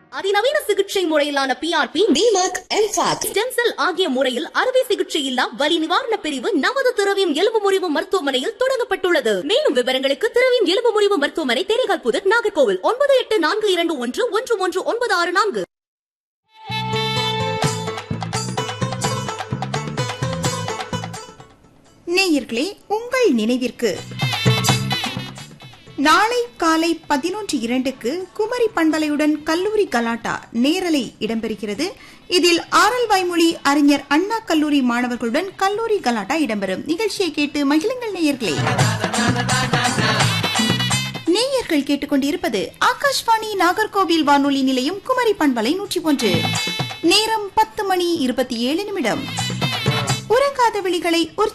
அதிநவீன சிகிச்சை முறையிலான பிஆர்பி டிமார்க் எம்ஃபாக் ஸ்டெம் செல் ஆகிய முறையில் அறுவை சிகிச்சை இல்லா வலி நிவாரண பிரிவு நமது திரவியம் எலும்பு முறிவு மருத்துவமனையில் தொடங்கப்பட்டுள்ளது மேலும் விவரங்களுக்கு திரவியம் எலும்பு முறிவு மருத்துவமனை தேனிகால் புதர் நாகர்கோவில் ஒன்பது எட்டு நான்கு இரண்டு ஒன்று ஒன்று ஒன்று ஒன்பது ஆறு நான்கு நேயர்களே உங்கள் நினைவிற்கு நாளை காலை பதினொன்று இரண்டுக்கு குமரி பண்பலையுடன் கல்லூரி கலாட்டா நேரலை இடம்பெறுகிறது இதில் ஆரல் வாய்மொழி அறிஞர் அண்ணா கல்லூரி மாணவர்களுடன் கல்லூரி கலாட்டா இடம்பெறும் நிகழ்ச்சியை கேட்டு மகிழுங்கள் நேயர்களே நேயர்கள் கேட்டுக்கொண்டிருப்பது ஆகாஷ்வாணி நாகர்கோவில் வானொலி நிலையம் குமரி பண்பலை நூற்றி ஒன்று நேரம் பத்து மணி இருபத்தி ஏழு நிமிடம் உறங்காத விழிகளை